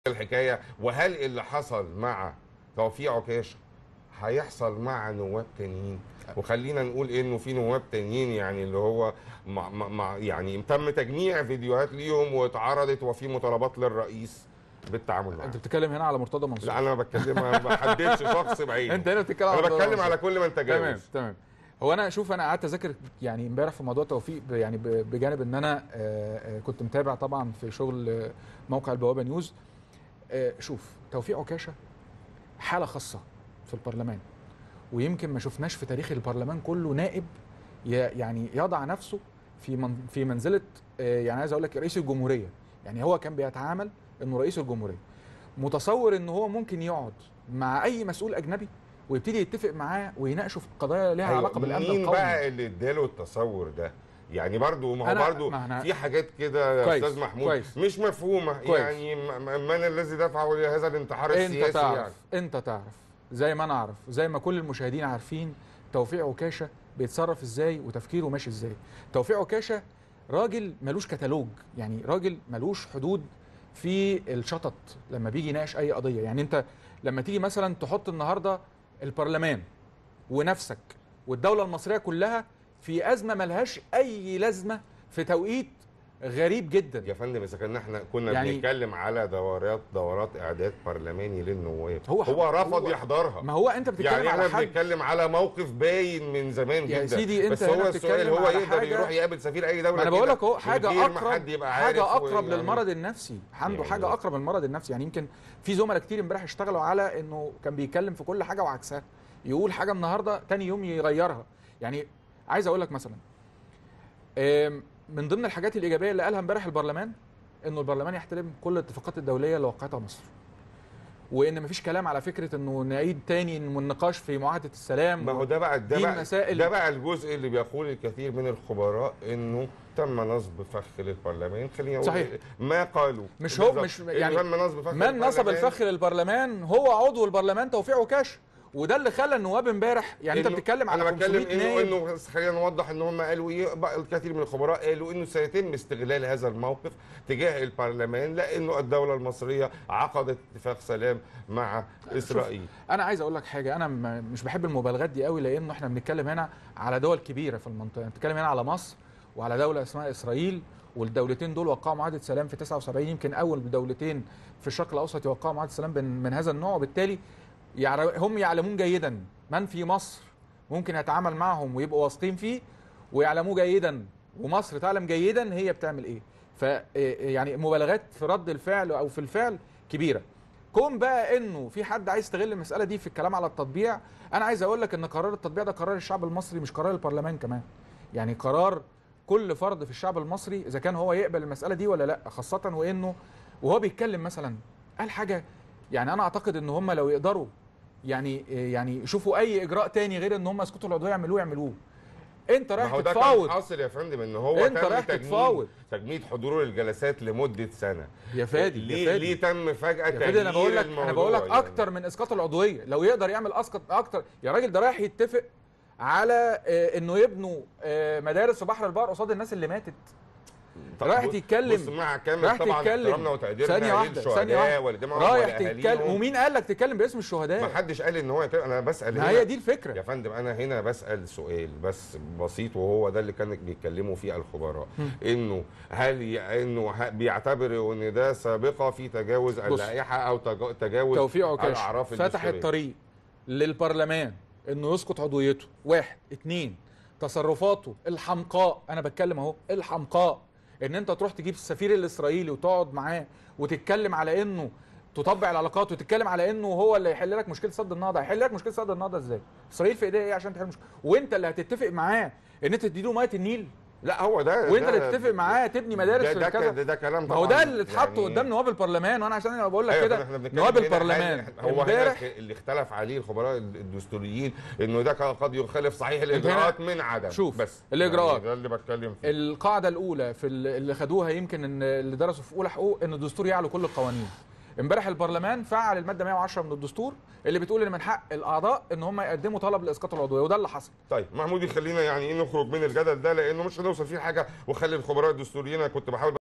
الحكايه وهل اللي حصل مع توفيق عكاشه هيحصل مع نواب تانيين وخلينا نقول انه في نواب تانيين يعني اللي هو مع مع مع يعني تم تجميع فيديوهات ليهم واتعرضت وفي مطالبات للرئيس بالتعامل معاهم انت بتتكلم هنا على مرتضى منصور لا انا بتكلم ما بحددش شخص بعينه انت هنا بتتكلم انا على مرتضى بتكلم منصور. على كل من تمام تجاوز تمام هو انا شوف انا قعدت اذاكر يعني امبارح في موضوع توفيق ب- يعني ب- بجانب ان انا آه، آه، كنت متابع طبعا في شغل آه، موقع البوابه نيوز آه، شوف توفيق عكاشه حاله خاصه في البرلمان ويمكن ما شفناش في تاريخ البرلمان كله نائب ي- يعني يضع نفسه في من في منزله آه، يعني عايز اقول لك رئيس الجمهوريه يعني هو كان بيتعامل انه رئيس الجمهوريه متصور ان هو ممكن يقعد مع اي مسؤول اجنبي ويبتدي يتفق معاه ويناقشوا في قضايا ليها أيوة، علاقه بالامن مين القومي بقى اللي اداله التصور ده يعني برضو ما هو أنا- برضو ما أنا- في حاجات كده يا كويس، استاذ محمود كويس. مش مفهومه كويس. يعني م- م- من الذي دفعه لهذا الانتحار انت السياسي تعرف يعني انت تعرف زي ما انا اعرف زي ما كل المشاهدين عارفين توفيق عكاشه بيتصرف ازاي وتفكيره ماشي ازاي توفيق عكاشه راجل ملوش كتالوج يعني راجل ملوش حدود في الشطط لما بيجي يناقش اي قضيه يعني انت لما تيجي مثلا تحط النهارده البرلمان ونفسك والدوله المصريه كلها في ازمه ملهاش اي لازمه في توقيت غريب جدا يا فندم اذا كنا احنا كنا يعني- بنتكلم على دورات دورات اعداد برلماني للنواب هو- هو رفض هو- يحضرها ما هو انت بتتكلم يعني على احنا حد بنتكلم على موقف باين من زمان يا جدا سيدي انت بس هنا هو السؤال بتتكلم هو على يقدر حاجة- يروح يقابل سفير اي دوله ما انا كده بقول لك اهو من حاجه غير ما اقرب حد يبقى حاجه عارف اقرب ويعني- للمرض النفسي عنده يعني- حاجه اقرب للمرض النفسي يعني يمكن في زملاء كتير امبارح اشتغلوا على انه كان بيتكلم في كل حاجه وعكسها يقول حاجه النهارده تاني يوم يغيرها يعني عايز اقول لك مثلا آم، من ضمن الحاجات الايجابيه اللي قالها امبارح البرلمان انه البرلمان يحترم كل الاتفاقات الدوليه اللي وقعتها مصر وان مفيش كلام على فكره انه نعيد تاني من النقاش في معاهده السلام ما هو ده بقى ده دي بقى المسائل- ده بقى الجزء اللي بيقول الكثير من الخبراء انه تم نصب فخ للبرلمان خليني اقول صحيح. ما قالوا مش هو- بالظبط. مش- إنه يعني تم نصب فخ من نصب للبرلمان. الفخ للبرلمان هو عضو البرلمان توفيق عكاش وده اللي خلى النواب امبارح يعني انت إنه- بتتكلم على انا بتكلم 500 انه نائب انه بس خلينا نوضح ان هم قالوا ايه بقى الكثير من الخبراء قالوا انه سيتم استغلال هذا الموقف تجاه البرلمان لانه الدوله المصريه عقدت اتفاق سلام مع اسرائيل انا عايز اقول لك حاجه انا م- مش بحب المبالغات دي قوي لانه احنا بنتكلم هنا على دول كبيره في المنطقه بنتكلم هنا على مصر وعلى دوله اسمها اسرائيل والدولتين دول وقعوا معاهده سلام في 79 يمكن اول دولتين في الشرق الاوسط يوقعوا معاهده سلام بين- من هذا النوع وبالتالي يعر- هم يعلمون جيدا من في مصر ممكن يتعامل معهم ويبقوا واثقين فيه ويعلموه جيدا ومصر تعلم جيدا هي بتعمل ايه ف يعني مبالغات في رد الفعل او في الفعل كبيره كون بقى انه في حد عايز يستغل المساله دي في الكلام على التطبيع انا عايز اقول لك ان قرار التطبيع ده قرار الشعب المصري مش قرار البرلمان كمان يعني قرار كل فرد في الشعب المصري اذا كان هو يقبل المساله دي ولا لا خاصه وانه وهو بيتكلم مثلا قال حاجه يعني انا اعتقد ان هم لو يقدروا يعني يعني يشوفوا اي اجراء تاني غير ان هم يسكتوا العضويه يعملوه يعملوه انت ما رايح هو ده تتفاوض كان حاصل يا فندم ان هو أنت تم رايح تجميد تتفاوض. تجميد حضور الجلسات لمده سنه يا فادي ليه يا فادي ليه تم فجاه يا فادي انا بقول لك تغيير انا بقول لك الموضوع اكتر من اسقاط العضويه لو يقدر يعمل اسقط اكتر يا راجل ده رايح يتفق على آه، انه يبنوا آه، مدارس في بحر البحر قصاد الناس اللي ماتت طب رايح بص- تتكلم- بص مع كامل رايح طبعا تتكلم. احترامنا وتقديرنا ثانية واحدة، للشهداء ثانية واحدة. والدماء رايح تتكلم ولأهاليهم. ومين قال لك تتكلم باسم الشهداء ما حدش قال ان هو يتكلم انا بسال ما هنا هي دي يا الفكره فندم انا هنا بسال سؤال بس بسيط وهو ده اللي كانوا بيتكلموا فيه الخبراء انه هل ي... انه ه... بيعتبروا ان ده سابقه في تجاوز بص. اللائحه او تج... تجاوز توفيق عكاش الاعراف فتح الدستورية. الطريق للبرلمان انه يسقط عضويته واحد اتنين تصرفاته الحمقاء انا بتكلم اهو الحمقاء ان انت تروح تجيب السفير الاسرائيلي وتقعد معاه وتتكلم على انه تطبع العلاقات وتتكلم على انه هو اللي يحل لك مشكله سد النهضه هيحل لك مشكله سد النهضه ازاي اسرائيل في ايديها ايه عشان تحل مشكله وانت اللي هتتفق معاه ان انت تديله ميه النيل لا هو ده وانت ده- اللي تتفق معاه تبني مدارس ده في ده, كذا ده, ده كلام ما هو طبعاً ده اللي اتحط يعني- قدام نواب البرلمان وانا عشان انا بقول لك أيوة، كده إحنا بنتكلم نواب هنا البرلمان هل- هو هنا امبارح اللي اختلف عليه الخبراء الدستوريين انه ده كان قد يخالف صحيح الاجراءات من عدم شوف، بس الإجراءات. يعني ده اللي بتكلم فيه القاعده الاولى في ال- اللي خدوها يمكن ان اللي درسوا في اولى حقوق ان الدستور يعلو كل القوانين امبارح البرلمان فعل الماده 110 من الدستور اللي بتقول ان من حق الاعضاء ان هم يقدموا طلب لاسقاط العضويه وده اللي حصل طيب محمود يخلينا يعني ايه نخرج من الجدل ده لانه مش هنوصل فيه حاجه وخلي الخبراء الدستوريين انا كنت بحاول